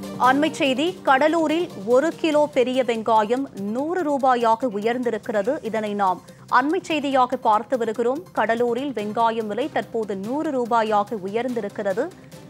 அண்மைச் செய்தி கடலூரில் ஒரு கிலோ பெரிய வெங்காயம் நூறு ரூபாயாக உயர்ந்திருக்கிறது இதனை நாம் அண்மைச் செய்தியாக பார்த்து வருகிறோம் கடலூரில் வெங்காயம் விலை தற்போது நூறு ரூபாயாக உயர்ந்திருக்கிறது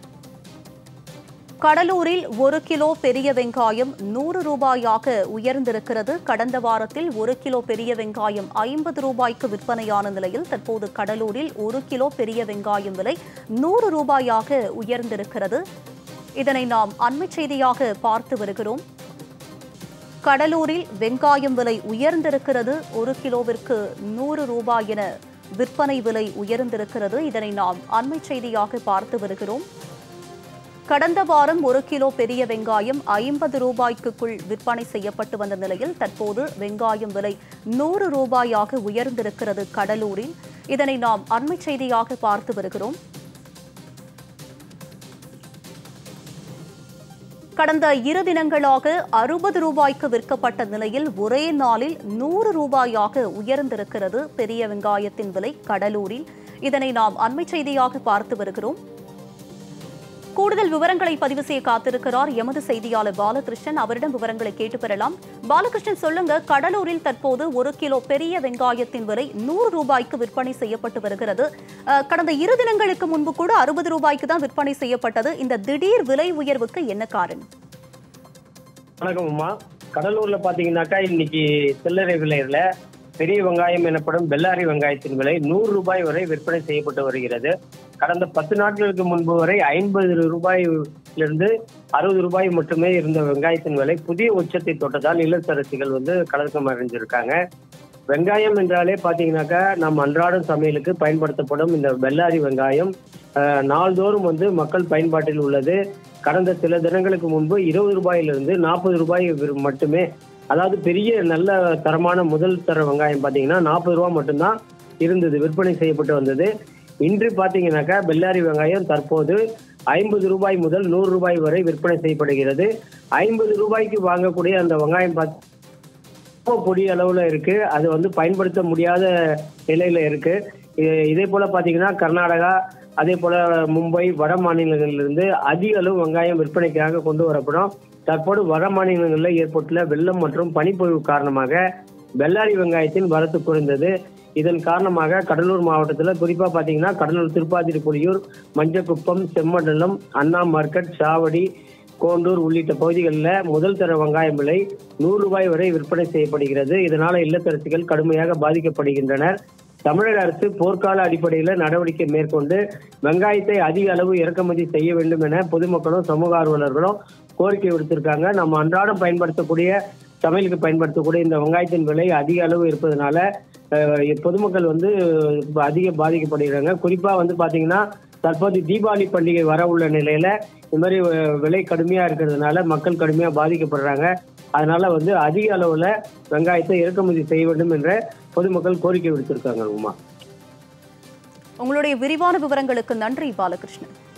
கடலூரில் ஒரு கிலோ பெரிய வெங்காயம் நூறு ரூபாயாக உயர்ந்திருக்கிறது கடந்த வாரத்தில் ஒரு கிலோ பெரிய வெங்காயம் ஐம்பது ரூபாய்க்கு விற்பனையான நிலையில் தற்போது கடலூரில் ஒரு கிலோ பெரிய வெங்காயம் விலை நூறு ரூபாயாக உயர்ந்திருக்கிறது இதனை நாம் அண்மைச் செய்தியாக பார்த்து வருகிறோம் கடலூரில் வெங்காயம் விலை உயர்ந்திருக்கிறது ஒரு கிலோவிற்கு நூறு ரூபாய் என விற்பனை விலை உயர்ந்திருக்கிறது இதனை நாம் அண்மைச் செய்தியாக பார்த்து வருகிறோம் கடந்த வாரம் ஒரு கிலோ பெரிய வெங்காயம் ஐம்பது ரூபாய்க்குள் விற்பனை செய்யப்பட்டு வந்த நிலையில் தற்போது வெங்காயம் விலை நூறு ரூபாயாக உயர்ந்திருக்கிறது கடலூரில் இதனை நாம் அண்மைச் செய்தியாக பார்த்து வருகிறோம் கடந்த இரு தினங்களாக அறுபது ரூபாய்க்கு விற்கப்பட்ட நிலையில் ஒரே நாளில் நூறு ரூபாயாக உயர்ந்திருக்கிறது பெரிய வெங்காயத்தின் விலை கடலூரில் இதனை நாம் அண்மைச் செய்தியாக பார்த்து வருகிறோம் கூடுதல் விவரங்களை பதிவு செய்ய காத்திருக்கிறார் எமது செய்தியாளர் பாலகிருஷ்ணன் அவரிடம் விவரங்களை கேட்டு பெறலாம் பாலகிருஷ்ணன் சொல்லுங்க கடலூரில் தற்போது ஒரு கிலோ பெரிய வெங்காயத்தின் விலை நூறு ரூபாய்க்கு விற்பனை செய்யப்பட்டு வருகிறது அஹ், கடந்த இரு தினங்களுக்கு முன்பு கூட அறுபது ரூபாய்க்கு தான் விற்பனை செய்யப்பட்டது இந்த திடீர் விலை உயர்வுக்கு என்ன காரணம் வணக்கம் அம்மா கடலூர்ல பாத்தீங்கன்னாக்கா இன்னைக்கு சில்லறை விலையில பெரிய வெங்காயம் எனப்படும் பெல்லாரி வெங்காயத்தின் விலை நூறு ரூபாய் வரை விற்பனை செய்யப்பட்டு வருகிறது கடந்த பத்து நாட்களுக்கு முன்பு வரை ஐம்பது ரூபாயிலிருந்து அறுபது ரூபாய் மட்டுமே இருந்த வெங்காயத்தின் விலை புதிய உச்சத்தை தொட்டதால் இல்லத்தரசிகள் வந்து கலக்கம் அடைஞ்சிருக்காங்க வெங்காயம் என்றாலே பாத்தீங்கன்னாக்கா நம் அன்றாடம் சமையலுக்கு பயன்படுத்தப்படும் இந்த பெல்லாரி வெங்காயம் அஹ், நாள்தோறும் வந்து மக்கள் பயன்பாட்டில் உள்ளது கடந்த சில தினங்களுக்கு முன்பு இருபது ரூபாயிலிருந்து நாற்பது ரூபாய் விரு- மட்டுமே அதாவது பெரிய நல்ல தரமான முதல் தர வெங்காயம் பாத்தீங்கன்னா நாற்பது ரூபாய் மட்டும்தான் இருந்தது விற்பனை செய்யப்பட்டு வந்தது இன்று பாத்தீங்கன்னாக்கா பெல்லாரி வெங்காயம் தற்போது ஐம்பது ரூபாய் முதல் நூறு ரூபாய் வரை விற்பனை செய்யப்படுகிறது ஐம்பது ரூபாய்க்கு வாங்கக்கூடிய அந்த வெங்காயம் பார்த்து ரொம்ப பொடி அளவுல இருக்கு அது வந்து பயன்படுத்த முடியாத நிலையில இருக்கு இ- இதே போல பாத்தீங்கன்னா கர்நாடகா அதே போல மும்பை வட மாநிலங்களிலிருந்து அதிக அளவு வெங்காயம் விற்பனைக்காக கொண்டு வரப்படும் தற்போது வட மாநிலங்களில் ஏற்பட்டுள்ள வெள்ளம் மற்றும் பனிப்பொழிவு காரணமாக பெல்லாரி வெங்காயத்தின் வரத்து குறைந்தது இதன் காரணமாக கடலூர் மாவட்டத்தில் குறிப்பா பாத்தீங்கன்னா கடலூர் திருப்பாதிரிப்புலியூர் மஞ்சக்குப்பம் செம்மண்டலம் அண்ணா மார்க்கெட் சாவடி கோண்டூர் உள்ளிட்ட பகுதிகளில் முதல் தர வெங்காயம் விலை நூறு ரூபாய் வரை விற்பனை செய்யப்படுகிறது இதனால இல்லத்தரசிகள் கடுமையாக பாதிக்கப்படுகின்றனர் தமிழக அரசு போர்க்கால அடிப்படையில் நடவடிக்கை மேற்கொண்டு வெங்காயத்தை அதிக அளவு இறக்குமதி செய்ய வேண்டும் என பொதுமக்களும் சமூக ஆர்வலர்களும் கோரிக்கை விடுத்திருக்காங்க நம்ம அன்றாடம் பயன்படுத்தக்கூடிய சமையலுக்கு பயன்படுத்தக்கூடிய இந்த வெங்காயத்தின் விலை அதிக அளவு இருப்பதனால அஹ், பொதுமக்கள் வந்து அதிக பாதிக்கப்படுகிறாங்க குறிப்பா வந்து பாத்தீங்கன்னா தற்போது தீபாவளி பண்டிகை வர உள்ள நிலையில இந்த மாதிரி அஹ், விலை கடுமையா இருக்கிறதுனால மக்கள் கடுமையா பாதிக்கப்படுறாங்க அதனால வந்து அதிக அளவுல வெங்காயத்தை இறக்குமதி செய்ய வேண்டும் என்ற பொதுமக்கள் கோரிக்கை விடுத்திருக்காங்க உமா உங்களுடைய விரிவான விவரங்களுக்கு நன்றி பாலகிருஷ்ணன்